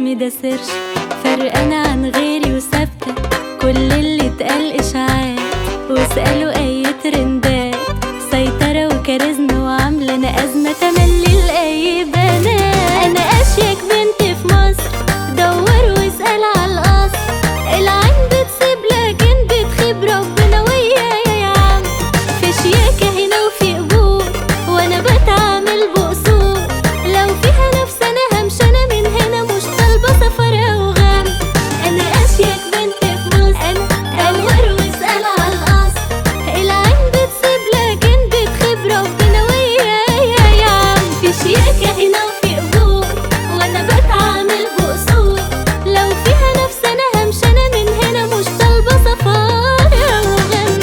اسمي ده سيرش فرقانة عن غيري وثابتة كل اللي اتقال اشاعات واسألوا اي ترندات سيطرة وكاريزما وعاملة انا ازمة تملي لاي بنات انا اشيك بنت في مصر دور واسأل على الاصل العين بتسيب لكن بتخيب ربنا ويايا يا عم في شياكة هنا وفي قبول وانا بتعامل بأصول لو فيها نفس انا همشي انا من هنا مش طالبة سفر او غم انا اشيك بنت في مصر انا دور واسأل على الاصل العين بتسيب لكن بتخيب ربنا ويايا يا عم في شياكة هنا وفي قبول وانا بتعامل بأصول لو فيها نفس انا همشي انا من هنا مش طالبة سفر او غم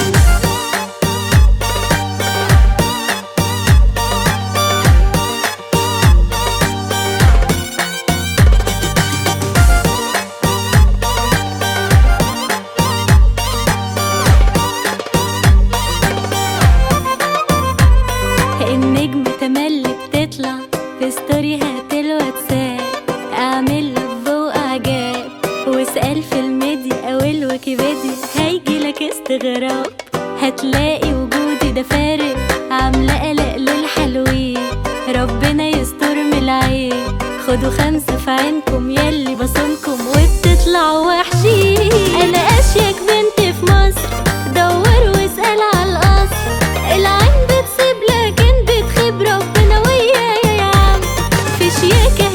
النجم تملي بتطلع في ستوريهات الواتساب اعمل له اعجاب واسأل في الميديا او الويكيبيديا هيجيلك استغراب هتلاقي وجودي ده فارق عاملة قلق للحلوين ربنا يستر من العين خدوا خمسة في عينكم يلي بصمكم وبتطلعوا وحشين انا اشيك بنت في مصر دور واسأل على الاصل العين بتسيب لكن بتخيب ربنا ويايا يا عم في شياكة